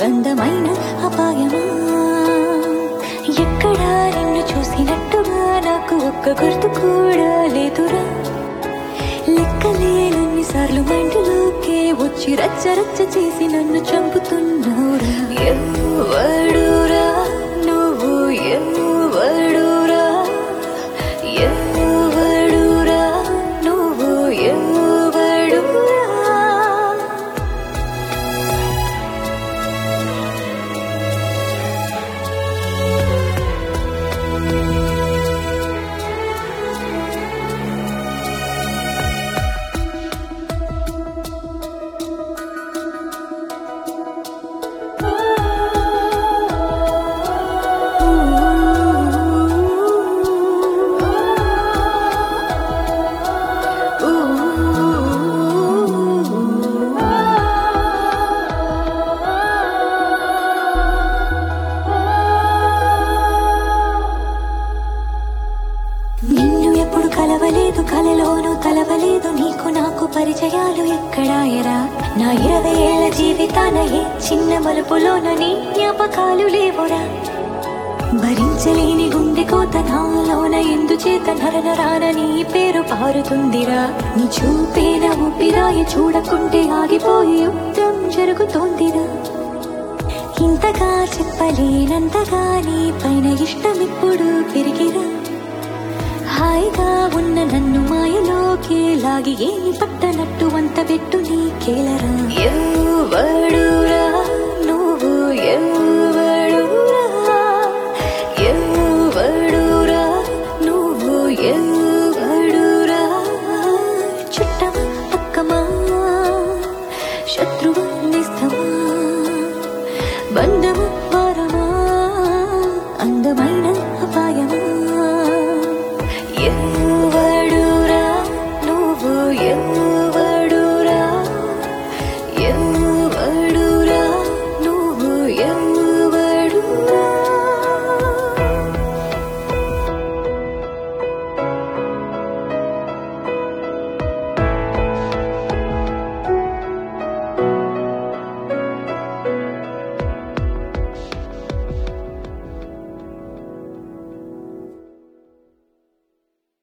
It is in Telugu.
అందమైన అపాయమా ఎక్కడా నిన్ను చూసినట్టుగా నాకు ఒక్క గుర్తు కూడా లేదురా లెక్కలేనన్ని సార్లు మైండ్లోకే వచ్చి రచ్చ రచ్చ చేసి నన్ను చంపుతున్నావురా ఎవడురా నువ్వు ఎవడురా ఎవడురా నువ్వు ఎవడురా నిన్ను ఎప్పుడు కలవలేదు కలలోనూ కలవలేదు నీకు నాకు పరిచయాలు ఎక్కడాయరా నా ఇరవై ఏళ్ల జీవితాన ఏ చిన్న మలుపులోన నీ జ్ఞాపకాలు లేవురా భరించలేని గుండె కోత నాలోన ఎందుచేత నరనరాన నీ పేరు పారుతుందిరా నీ చూపేన ఊపిరాయి చూడకుంటే ఆగిపోయి యుద్ధం జరుగుతోందిరా ఇంతగా చెప్పలేనంతగా నీ పైన ఇష్టం ఇప్పుడు పెరిగిరా హాయిగా ఉన్న నన్ను మాయలోకి లాగి ఏమి పట్టనట్టు వంత పెట్టు నీకేలరా ఎవడురా నువ్వు ఎవడురా ఎవడురా నువ్వు ఎవడురా చుట్టమా పక్కమా శత్రువు నిస్తమా బంధం